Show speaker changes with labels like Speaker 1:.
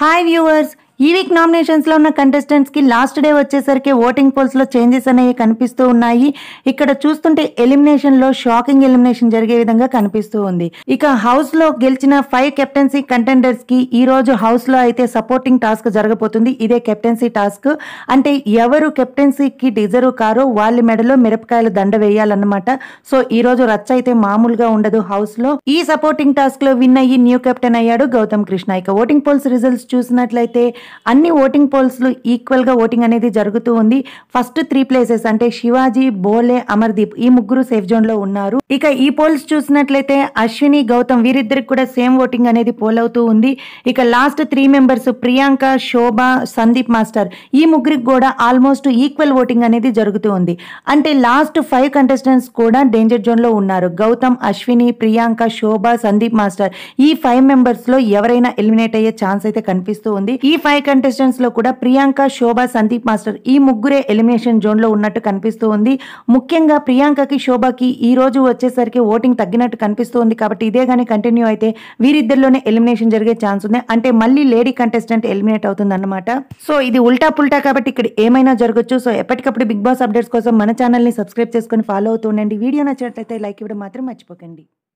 Speaker 1: hi viewers ఈ week nominations లో ఉన్న కంటెస్టెంట్స్ కి లాస్ట్ డే వచ్చేసరికి ఓటింగ్ పోల్స్ లో చేంజెస్ అనేవి కనిపిస్తూ ఉన్నాయి ఇక్కడ చూస్తుంటే ఎలిమినేషన్ లో షాకింగ్ ఎలిమినేషన్ జరిగే విధంగా కనిపిస్తూ ఉంది ఇక హౌస్ లో గెలిచిన ఫైవ్ కెప్టెన్సీ కంటెండర్స్ కి ఈ రోజు హౌస్ లో అయితే సపోర్టింగ్ టాస్క్ జరగబోతుంది ఇదే కెప్టెన్సీ టాస్క్ అంటే ఎవరు కెప్టెన్సీకి డిజర్వ్ కారో వాళ్ళ మెడలో మిరపకాయలు దండ వేయాలన్నమాట సో ఈ రోజు రచ్చ అయితే మామూలుగా ఉండదు హౌస్ లో ఈ సపోర్టింగ్ టాస్క్ లో విన్ అయ్యి న్యూ కెప్టెన్ అయ్యాడు గౌతమ్ కృష్ణ ఇక ఓటింగ్ పోల్స్ రిజల్ట్స్ చూసినట్లయితే అన్ని ఓటింగ్ పోల్స్ లో ఈక్వల్ గా ఓటింగ్ అనేది జరుగుతూ ఉంది ఫస్ట్ త్రీ ప్లేసెస్ అంటే శివాజీ బోలే అమర్దీప్ ఈ ముగ్గురు సేఫ్ జోన్ లో ఉన్నారు ఇక ఈ పోల్స్ చూసినట్లయితే అశ్విని గౌతమ్ వీరిద్దరికి కూడా సేమ్ ఓటింగ్ అనేది పోల్ అవుతూ ఉంది ఇక last three members Priyanka Shobha Sandeep master ఈ ముగ్గురికి కూడా ఆల్మోస్ట్ ఈక్వల్ ఓటింగ్ అనేది జరుగుతూ ఉంది అంటే లాస్ట్ ఫైవ్ కంటెస్టెంట్స్ కూడా డేంజర్ జోన్ లో ఉన్నారు గౌతమ్ అశ్విని ప్రియాంక శోభ సందీప్ మాస్టర్ ఈ ఫైవ్ మెంబర్స్ లో ఎవరైనా ఎలిమినేట్ అయ్యే ఛాన్స్ అయితే కనిపిస్తూ ఉంది ఈ ఫైవ్ కంటెస్టెంట్స్ లో కూడా ప్రియాంక శోభ సందీప్ మాస్టర్ ఈ ముగ్గురే ఎలిమినేషన్ జోన్ లో ఉన్నట్టు కనిపిస్తూ ఉంది ముఖ్యంగా ప్రియాంకకి శోభకి ఈ రోజు వచ్చేసరికి ఓటింగ్ తగ్గినట్టు కనిపిస్తూ ఉంది కాబట్టి ఇదే కానీ కంటిన్యూ అయితే వీరిద్దరిలోనే ఎలిమినేషన్ జరిగే ఛాన్స్ ఉంది అంటే మళ్ళీ లేడీ కంటెస్టెంట్ ఎలిమినేట్ అవుతుంది అన్నమాట సో ఇది ఉల్టా పుల్టా కాబట్టి ఇక్కడ ఏమైనా జరగచ్చు సో ఎప్పటికప్పుడు బిగ్ బాస్ అప్డేట్స్ కోసం మన ఛానల్ ని సబ్స్క్రైబ్ చేసుకొని ఫాలో అవుతూ ఉండండి వీడియో నచ్చినట్లయితే లైక్ ఇవ్వడం మాత్రం మర్చిపోకండి